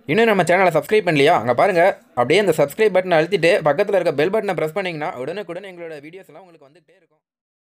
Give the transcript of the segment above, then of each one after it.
இன்னும் நம்ம சேனலை சப்ஸ்கிரைப் பண்ணலையா அங்கே பாருங்கள் அப்படியே அந்த சப்ஸ்கிரைப் பட்டனை அழுத்திட்டு பக்கத்தில் இருக்க பெல் பட்டனை ப்ரெஸ் பண்ணிங்கன்னா உடனுக்குடன் எங்களோட வீடியோஸ் எல்லாம் உங்களுக்கு வந்துகிட்டே இருக்கும்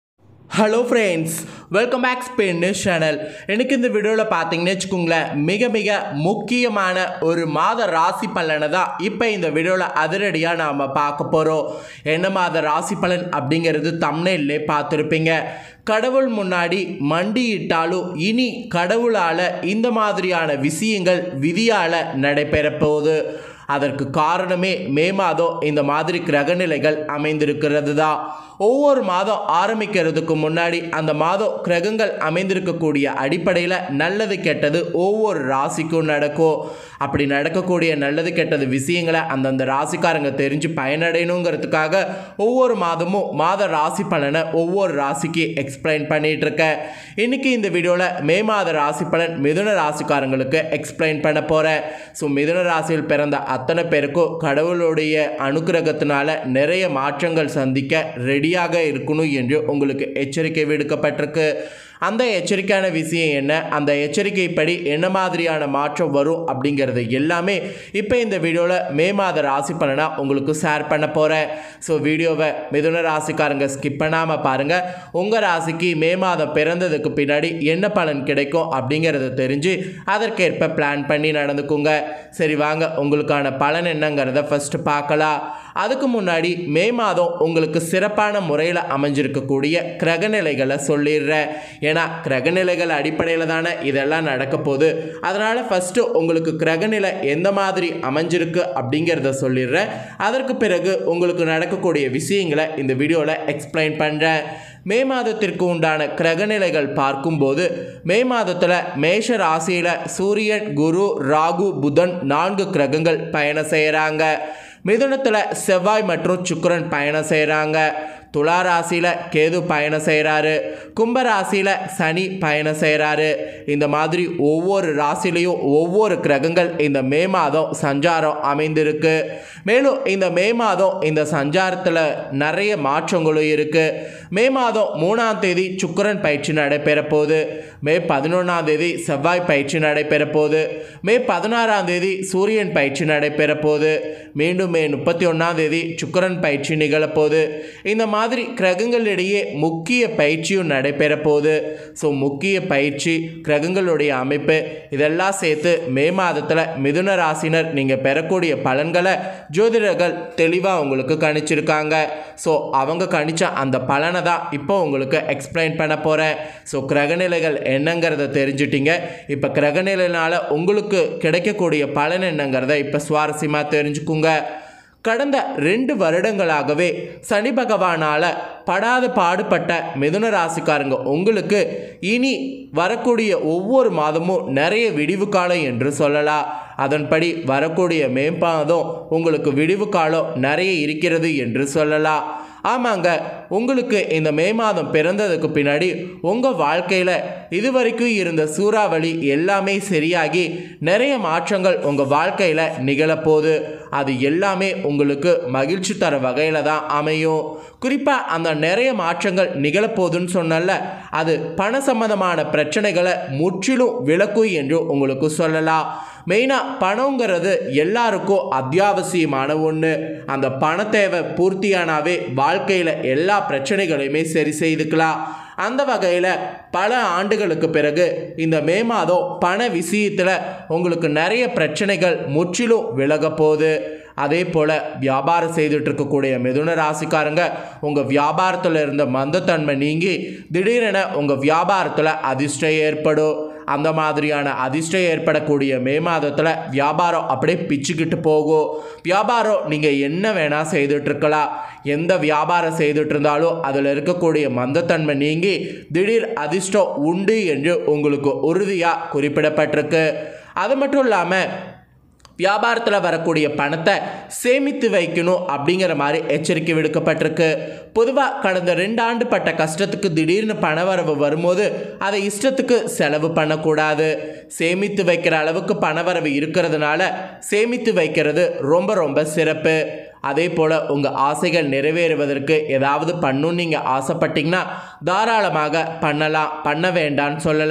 hello friends welcome back Spain news channel எனக்கு இந்த வீடியோவில் பார்த்தீங்கன்னு வச்சுக்கோங்களேன் மிக மிக முக்கியமான ஒரு மாத ராசி பலனை தான் இப்போ இந்த வீடியோவில் அதிரடியாக நாம் பார்க்க போகிறோம் என்ன மாத ராசி பலன் அப்படிங்கிறது தமிழ்லே பார்த்துருப்பீங்க கடவுள் முன்னாடி மண்டியிட்டாலும் இனி கடவுளால் இந்த மாதிரியான விஷயங்கள் விதியால் நடைபெற போகுது அதற்கு காரணமே மே மாதம் இந்த மாதிரி கிரகநிலைகள் அமைந்திருக்கிறது தான் ஒவ்வொரு மாதம் ஆரம்பிக்கிறதுக்கு முன்னாடி அந்த மாதம் கிரகங்கள் அமைந்திருக்கக்கூடிய அடிப்படையில் நல்லது கெட்டது ஒவ்வொரு ராசிக்கும் நடக்கும் அப்படி நடக்கக்கூடிய நல்லது கெட்டது விஷயங்களை அந்தந்த ராசிக்காரங்க தெரிஞ்சு பயனடையணுங்கிறதுக்காக ஒவ்வொரு மாதமும் மாத ராசி பலனை ஒவ்வொரு ராசிக்கு எக்ஸ்பிளைன் பண்ணிட்டு இருக்கேன் இன்னைக்கு இந்த வீடியோவில் மே மாத ராசி பலன் மிதுன ராசிக்காரங்களுக்கு எக்ஸ்பிளைன் பண்ண போகிறேன் ஸோ மிதுன ராசியில் பிறந்த அத்தனை பேருக்கும் கடவுளுடைய அனுக்கிரகத்தினால நிறைய மாற்றங்கள் சந்திக்க ரெடியாக இருக்கணும் என்று உங்களுக்கு எச்சரிக்கை விடுக்கப்பட்டிருக்கு அந்த எச்சரிக்கையான விஷயம் என்ன அந்த எச்சரிக்கைப்படி என்ன மாதிரியான மாற்றம் வரும் அப்படிங்கிறது எல்லாமே இப்போ இந்த வீடியோவில் மே மாத ராசி பலனாக உங்களுக்கு ஷேர் பண்ண போகிறேன் ஸோ வீடியோவை மிதுன ராசிக்காரங்க ஸ்கிப் பண்ணாமல் பாருங்கள் உங்கள் ராசிக்கு மே மாதம் பிறந்ததுக்கு பின்னாடி என்ன பலன் கிடைக்கும் அப்படிங்கிறத தெரிஞ்சு அதற்கேற்ப பிளான் பண்ணி நடந்துக்குங்க சரி வாங்க உங்களுக்கான பலன் என்னங்கிறத ஃபஸ்ட்டு பார்க்கலாம் அதுக்கு முன்னாடி மே மாதம் உங்களுக்கு சிறப்பான முறையில் அமைஞ்சிருக்கக்கூடிய கிரகநிலைகளை சொல்லிடுறேன் ஏன்னா கிரகநிலைகள் அடிப்படையில் தானே இதெல்லாம் நடக்க போகுது அதனால் ஃபஸ்ட்டு உங்களுக்கு கிரகநிலை எந்த மாதிரி அமைஞ்சிருக்கு அப்படிங்கிறத சொல்லிடுறேன் அதற்கு பிறகு உங்களுக்கு நடக்கக்கூடிய விஷயங்களை இந்த வீடியோவில் எக்ஸ்பிளைன் பண்ணுறேன் மே மாதத்திற்கு உண்டான கிரகநிலைகள் பார்க்கும்போது மே மாதத்தில் மேஷ ராசியில் சூரியன் குரு ராகு புதன் நான்கு கிரகங்கள் பயணம் செய்கிறாங்க மிதுனத்தில் செவ்வாய் மற்றும் சுக்கிரன் பயணம் செய்கிறாங்க துலா ராசியில் கேது பயணம் செய்கிறாரு கும்ப ராசியில் சனி பயணம் செய்கிறாரு இந்த மாதிரி ஒவ்வொரு ராசிலையும் ஒவ்வொரு கிரகங்கள் இந்த மே மாதம் சஞ்சாரம் அமைந்திருக்கு மேலும் இந்த மே மாதம் இந்த சஞ்சாரத்தில் நிறைய மாற்றங்களும் இருக்குது மே மாதம் மூணாம் தேதி சுக்கிரன் பயிற்சி நடைபெற போகுது மே பதினொன்றாம் தேதி செவ்வாய் பயிற்சி நடைபெற போகுது மே பதினாறாம் தேதி சூரியன் பயிற்சி நடைபெற போகுது மீண்டும் மே முப்பத்தி ஒன்றாம் தேதி சுக்கிரன் பயிற்சி நிகழப்போகுது இந்த மாதிரி கிரகங்களிடையே முக்கிய பயிற்சியும் நடைபெற போகுது ஸோ முக்கிய பயிற்சி கிரகங்களுடைய அமைப்பு இதெல்லாம் சேர்த்து மே மாதத்தில் மிதுன ராசினர் நீங்கள் பெறக்கூடிய பலன்களை ஜோதிடர்கள் தெளிவாக உங்களுக்கு கணிச்சிருக்காங்க ஸோ அவங்க கணிச்ச அந்த பலனை தான் இப்போ உங்களுக்கு எக்ஸ்பிளைன் பண்ண போகிறேன் ஸோ கிரகநிலைகள் என்னங்கிறத தெரிஞ்சுட்டீங்க இப்போ கிரகநிலையினால் உங்களுக்கு கிடைக்கக்கூடிய பலன் என்னங்கிறத இப்போ சுவாரஸ்யமாக தெரிஞ்சுக்குங்க கடந்த ரெண்டு வருடங்களாகவே சனி பகவானால் படாத பாடுபட்ட மிதுன ராசிக்காரங்க உங்களுக்கு இனி வரக்கூடிய ஒவ்வொரு மாதமும் நிறைய விடிவு காலம் என்று சொல்லலாம் அதன்படி வரக்கூடிய மேம்பாதம் உங்களுக்கு விடிவு காலம் நிறைய இருக்கிறது என்று சொல்லலாம் ஆமாங்க உங்களுக்கு இந்த மே மாதம் பிறந்ததுக்கு பின்னாடி உங்கள் வாழ்க்கையில் இதுவரைக்கும் இருந்த சூறாவளி எல்லாமே சரியாகி நிறைய மாற்றங்கள் உங்கள் வாழ்க்கையில் நிகழப்போகுது அது எல்லாமே உங்களுக்கு மகிழ்ச்சி தர வகையில் தான் அமையும் குறிப்பாக அந்த நிறைய மாற்றங்கள் நிகழப்போகுதுன்னு சொன்னல அது பண சம்பந்தமான பிரச்சனைகளை முற்றிலும் விளக்கும் என்று உங்களுக்கு சொல்லலாம் மெயினாக பணங்கிறது எல்லாருக்கும் அத்தியாவசியமான ஒன்று அந்த பண தேவை பூர்த்தியானாவே வாழ்க்கையில் எல்லா பிரச்சனைகளையுமே சரி செய்துக்கலாம் அந்த வகையில் பல ஆண்டுகளுக்கு பிறகு இந்த மே மாதம் பண விஷயத்தில் உங்களுக்கு நிறைய பிரச்சனைகள் முற்றிலும் விலக போகுது அதே போல் வியாபாரம் செய்துட்டு இருக்கக்கூடிய மிதுன ராசிக்காரங்க உங்கள் வியாபாரத்தில் இருந்த மந்தத்தன்மை நீங்கி திடீரென உங்கள் வியாபாரத்தில் அதிர்ஷ்டம் ஏற்படும் அந்த மாதிரியான அதிர்ஷ்டம் ஏற்படக்கூடிய மே மாதத்தில் வியாபாரம் அப்படியே பிச்சுக்கிட்டு போகும் வியாபாரம் நீங்கள் என்ன வேணால் செய்துட்ருக்கலாம் எந்த வியாபாரம் செய்துட்டு இருந்தாலும் அதில் இருக்கக்கூடிய மந்தத்தன்மை நீங்கி திடீர் அதிர்ஷ்டம் உண்டு என்று உங்களுக்கு உறுதியாக குறிப்பிடப்பட்டிருக்கு அது மட்டும் இல்லாமல் வியாபாரத்தில் வரக்கூடிய பணத்தை சேமித்து வைக்கணும் அப்படிங்கிற மாதிரி எச்சரிக்கை விடுக்கப்பட்டிருக்கு பொதுவாக கடந்த ரெண்டு ஆண்டு பட்ட கஷ்டத்துக்கு திடீர்னு பணவரவு வரும்போது அதை இஷ்டத்துக்கு செலவு பண்ணக்கூடாது சேமித்து வைக்கிற அளவுக்கு பணவரவு இருக்கிறதுனால சேமித்து வைக்கிறது ரொம்ப ரொம்ப சிறப்பு அதே போல் உங்கள் ஆசைகள் நிறைவேறுவதற்கு ஏதாவது பண்ணணும்னு நீங்கள் ஆசைப்பட்டீங்கன்னா தாராளமாக பண்ணலாம் பண்ண வேண்டாம்னு சொல்லலை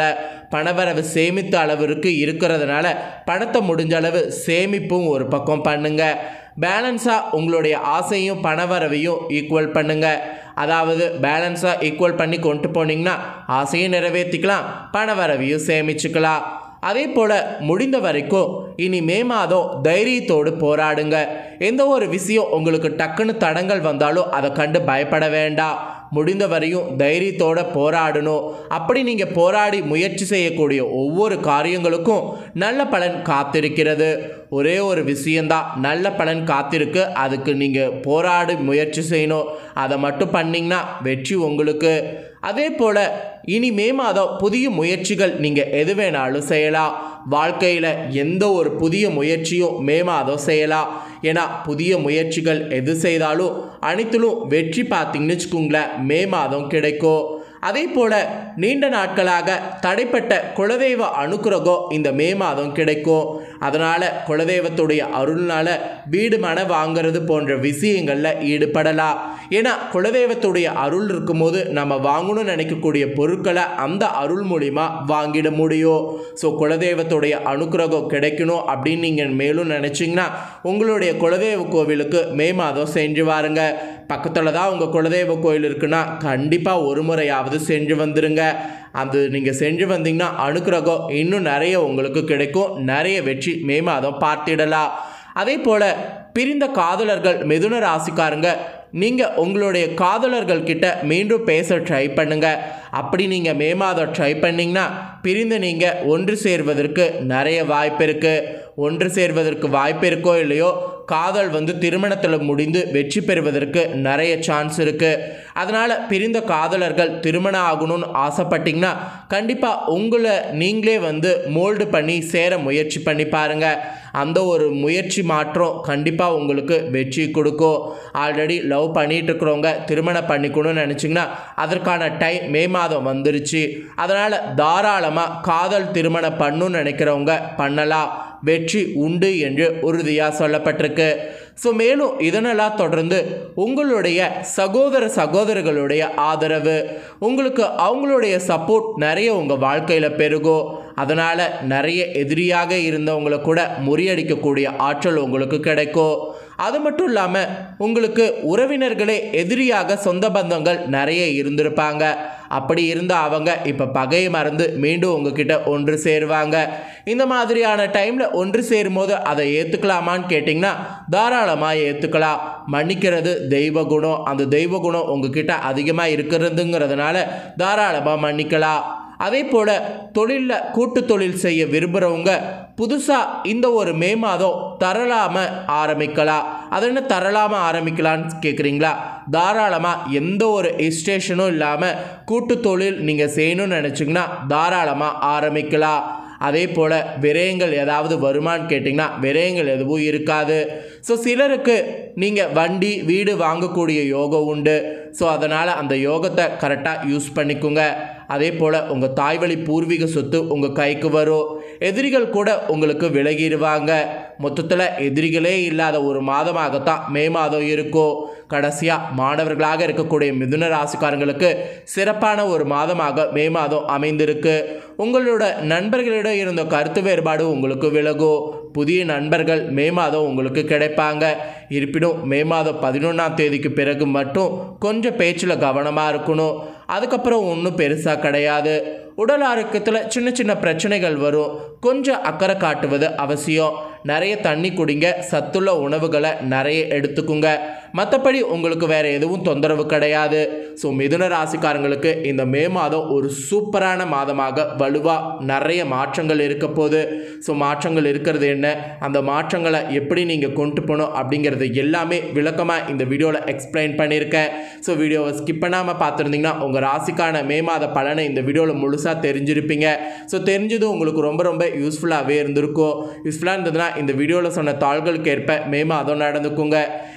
பணவரவு சேமித்த அளவிற்கு இருக்கிறதுனால பணத்தை முடிஞ்ச அளவு சேமிப்பும் ஒரு பக்கம் பண்ணுங்க பேலன்ஸாக உங்களுடைய ஆசையும் பணவரவையும் ஈக்குவல் பண்ணுங்க அதாவது பேலன்ஸாக ஈக்குவல் பண்ணி கொண்டு போனீங்கன்னா ஆசையும் நிறைவேற்றிக்கலாம் பணவரவையும் சேமிச்சுக்கலாம் அதே போல் முடிந்த வரைக்கும் இனி மே மாதம் தைரியத்தோடு போராடுங்க எந்த ஒரு விஷயம் உங்களுக்கு டக்குன்னு தடங்கள் வந்தாலும் அதை கண்டு பயப்பட வேண்டாம் முடிந்த வரையும் தைரியத்தோட போராடணும் அப்படி நீங்கள் போராடி முயற்சி செய்யக்கூடிய ஒவ்வொரு காரியங்களுக்கும் நல்ல பலன் காத்திருக்கிறது ஒரே ஒரு விஷயந்தான் நல்ல பலன் காத்திருக்கு அதுக்கு நீங்கள் போராடி முயற்சி செய்யணும் அதை மட்டும் பண்ணிங்கன்னா வெற்றி உங்களுக்கு அதே போல் இனி மே மாதம் புதிய முயற்சிகள் நீங்கள் எது வேணாலும் செய்யலாம் வாழ்க்கையில் எந்த ஒரு புதிய முயற்சியும் மே மாதம் செய்யலாம் ஏன்னா புதிய முயற்சிகள் எது செய்தாலும் அனைத்திலும் வெற்றி பார்த்தீங்கன்னு வச்சுக்கோங்களேன் மே மாதம் கிடைக்கும் அதே போல் நீண்ட நாட்களாக தடைப்பட்ட குலதெய்வ அனுக்கிரகம் இந்த மே மாதம் கிடைக்கும் அதனால் குலதெய்வத்துடைய அருள்னால வீடு மன வாங்கிறது போன்ற விஷயங்களில் ஈடுபடலாம் ஏன்னா குலதெய்வத்துடைய அருள் இருக்கும்போது நம்ம வாங்கணும்னு நினைக்கக்கூடிய பொருட்களை அந்த அருள் மூலிமா வாங்கிட முடியும் ஸோ குலதெய்வத்துடைய அனுக்கிரகம் கிடைக்கணும் அப்படின்னு நீங்கள் மேலும் நினச்சிங்கன்னா உங்களுடைய குலதெய்வ கோவிலுக்கு மே மாதம் செஞ்சு வாருங்க பக்கத்தில் தான் உங்கள் குலதெய்வ கோயில் இருக்குன்னா கண்டிப்பாக ஒரு முறையாவது செஞ்சு வந்துடுங்க அது நீங்கள் செஞ்சு வந்தீங்கன்னா அனுக்கிரகம் இன்னும் நிறைய உங்களுக்கு கிடைக்கும் நிறைய வெற்றி மே மாதம் பார்த்திடலாம் அதே போல் பிரிந்த காதலர்கள் மிதுன ராசிக்காரங்க நீங்கள் உங்களுடைய காதலர்கள் கிட்ட மீண்டும் பேச ட்ரை பண்ணுங்க அப்படி நீங்கள் மே மாதம் ட்ரை பண்ணிங்கன்னா பிரிந்து நீங்கள் ஒன்று சேர்வதற்கு நிறைய வாய்ப்பு இருக்குது ஒன்று சேர்வதற்கு வாய்ப்பு இருக்கோ இல்லையோ காதல் வந்து திருமணத்தில் முடிந்து வெற்றி பெறுவதற்கு நிறைய சான்ஸ் இருக்குது அதனால் பிரிந்த காதலர்கள் திருமணம் ஆகணும்னு ஆசைப்பட்டீங்கன்னா கண்டிப்பாக உங்களை நீங்களே வந்து மோல்டு பண்ணி சேர முயற்சி பண்ணி பாருங்கள் அந்த ஒரு முயற்சி மாற்றம் கண்டிப்பாக உங்களுக்கு வெற்றி கொடுக்கும் ஆல்ரெடி லவ் பண்ணிட்டு இருக்கிறவங்க திருமணம் பண்ணிக்கணும்னு நினச்சிங்கன்னா அதற்கான டைம் மே மாதம் வந்துருச்சு அதனால் தாராளமாக காதல் திருமணம் பண்ணணும்னு நினைக்கிறவங்க பண்ணலாம் வெற்றி உண்டு என்று உறுதியாக சொல்லப்பட்டிருக்கு ஸோ மேலும் இதனெல்லாம் தொடர்ந்து உங்களுடைய சகோதர சகோதரர்களுடைய ஆதரவு உங்களுக்கு அவங்களுடைய சப்போர்ட் நிறைய உங்கள் வாழ்க்கையில் பெருகும் அதனால் நிறைய எதிரியாக இருந்தவங்களை கூட முறியடிக்கக்கூடிய ஆற்றல் உங்களுக்கு கிடைக்கும் அது மட்டும் இல்லாமல் உங்களுக்கு உறவினர்களே எதிரியாக சொந்த பந்தங்கள் நிறைய இருந்திருப்பாங்க அப்படி இருந்த அவங்க இப்போ பகையை மறந்து மீண்டும் உங்ககிட்ட ஒன்று சேருவாங்க இந்த மாதிரியான டைமில் ஒன்று சேரும்போது அதை ஏற்றுக்கலாமான்னு கேட்டிங்கன்னா தாராளமாக ஏற்றுக்கலாம் மன்னிக்கிறது தெய்வ குணம் அந்த தெய்வ குணம் உங்ககிட்ட அதிகமாக இருக்கிறதுங்கிறதுனால தாராளமாக மன்னிக்கலாம் அதே போல் தொழிலில் கூட்டு தொழில் செய்ய விரும்புகிறவங்க புதுசாக இந்த ஒரு மே மாதம் தரலாமல் ஆரம்பிக்கலாம் அது என்ன தரலாமல் ஆரம்பிக்கலான்னு கேட்குறீங்களா தாராளமாக எந்த ஒரு எஸ்டேஷனும் இல்லாமல் கூட்டு தொழில் நீங்கள் செய்யணும்னு நினச்சிங்கன்னா தாராளமாக ஆரம்பிக்கலாம் அதே போல் விரயங்கள் ஏதாவது வருமான்னு கேட்டிங்கன்னா விரயங்கள் எதுவும் இருக்காது ஸோ சிலருக்கு நீங்கள் வண்டி வீடு வாங்கக்கூடிய யோகம் உண்டு ஸோ அதனால் அந்த யோகத்தை கரெக்டாக யூஸ் பண்ணிக்கோங்க அதே போல் உங்கள் தாய்வழி பூர்வீக சொத்து உங்கள் கைக்கு வரும் எதிரிகள் கூட உங்களுக்கு விலகிடுவாங்க மொத்தத்தில் எதிரிகளே இல்லாத ஒரு மாதமாகத்தான் மே மாதம் இருக்கும் கடைசியாக மாணவர்களாக இருக்கக்கூடிய மிதுன ராசிக்காரங்களுக்கு சிறப்பான ஒரு மாதமாக மே மாதம் அமைந்திருக்கு உங்களோட நண்பர்களிடம் இருந்த கருத்து வேறுபாடு உங்களுக்கு விலகும் புதிய நண்பர்கள் மே மாதம் உங்களுக்கு கிடைப்பாங்க இருப்பினும் மே மாதம் பதினொன்றாம் தேதிக்கு பிறகு மட்டும் கொஞ்சம் பேச்சில் கவனமாக இருக்கணும் அதுக்கப்புறம் ஒன்றும் பெருசாக கிடையாது உடல் ஆரோக்கியத்தில் சின்ன சின்ன பிரச்சனைகள் வரும் கொஞ்சம் அக்கறை காட்டுவது அவசியம் நிறைய தண்ணி குடிங்க சத்துள்ள உணவுகளை நிறைய எடுத்துக்குங்க மற்றபடி உங்களுக்கு வேறு எதுவும் தொந்தரவு கிடையாது ஸோ மிதுன ராசிக்காரங்களுக்கு இந்த மே மாதம் ஒரு சூப்பரான மாதமாக வலுவாக நிறைய மாற்றங்கள் இருக்க போகுது ஸோ மாற்றங்கள் இருக்கிறது என்ன அந்த மாற்றங்களை எப்படி நீங்கள் கொண்டு போகணும் அப்படிங்கிறது எல்லாமே விளக்கமாக இந்த வீடியோவில் எக்ஸ்பிளைன் பண்ணியிருக்கேன் ஸோ வீடியோவை ஸ்கிப் பண்ணாமல் பார்த்துருந்தீங்கன்னா உங்கள் ராசிக்கான மே மாத பலனை இந்த வீடியோவில் முழுசாக தெரிஞ்சிருப்பீங்க ஸோ தெரிஞ்சதும் உங்களுக்கு ரொம்ப ரொம்ப யூஸ்ஃபுல்லாகவே இருந்திருக்கும் யூஸ்ஃபுல்லாக இருந்ததுன்னா இந்த வீடியோவில் சொன்ன தாள்களுக்கு ஏற்ப மே மாதம் நடந்துக்குங்க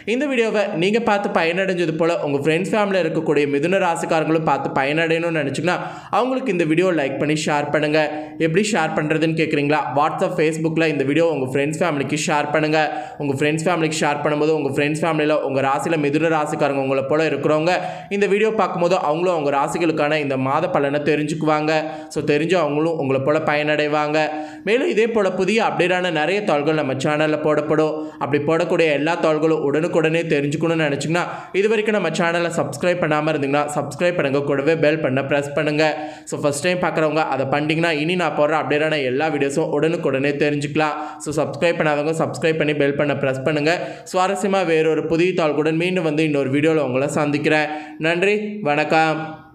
இந்த வீடியோவை நீங்கள் பார்த்து பயனடைஞ்சது போல் உங்கள் ஃப்ரெண்ட்ஸ் ஃபேமிலியில் இருக்கக்கூடிய மிதுன ராசிக்காரங்களும் பார்த்து பயனடையணும்னு நினச்சிங்கன்னா அவங்களுக்கு இந்த வீடியோ லைக் பண்ணி ஷேர் பண்ணுங்கள் எப்படி ஷேர் பண்ணுறதுன்னு கேட்குறீங்களா வாட்ஸ்அப் ஃபேஸ்புக்கில் இந்த வீடியோ உங்கள் ஃப்ரெண்ட்ஸ் ஃபேமிலிக்கு ஷேர் பண்ணுங்கள் உங்கள் ஃப்ரெண்ட்ஸ் ஃபேமிலிக்கு ஷேர் பண்ணும்போது உங்கள் ஃப்ரெண்ட்ஸ் ஃபேமிலியில் உங்கள் ராசியில் மிதுன ராசிக்காரங்க உங்களை போல் இருக்கிறவங்க இந்த வீடியோ பார்க்கும்போது அவங்களும் அவங்க ராசிகளுக்கான இந்த மாத பலனை தெரிஞ்சுக்குவாங்க ஸோ தெரிஞ்சு அவங்களும் உங்களை போல் பயனடைவாங்க மேலும் இதே போல் புதிய அப்டேட்டான நிறைய தாள்கள் நம்ம சேனலில் போடப்படும் அப்படி போடக்கூடிய எல்லா தாள்களும் உடனுக்குடனே தெரிஞ்சுக்கணும்னு நினச்சிங்கன்னா இது வரைக்கும் நம்ம சேனலை சப்ஸ்கிரைப் பண்ணாமல் இருந்தீங்கன்னா சப்ஸ்கிரைப் பண்ணுங்க கூடவே பெல் பண்ண ப்ரெஸ் பண்ணுங்கள் ஸோ ஃபஸ்ட் டைம் பார்க்குறவங்க அதை பண்ணிட்டீங்கன்னா இனி நான் போடுற அப்டேட்டான எல்லா வீடியோஸும் உடனுக்குடனே தெரிஞ்சுக்கலாம் ஸோ சப்ஸ்கிரைப் பண்ணாதவங்க சப்ஸ்கிரைப் பண்ணி பெல் பண்ண ப்ரெஸ் பண்ணுங்கள் சுவாரஸ்யமாக வேறொரு புதிய தாள்களுடன் மீண்டும் வந்து இன்னொரு வீடியோவில் உங்களை சந்திக்கிறேன் நன்றி வணக்கம்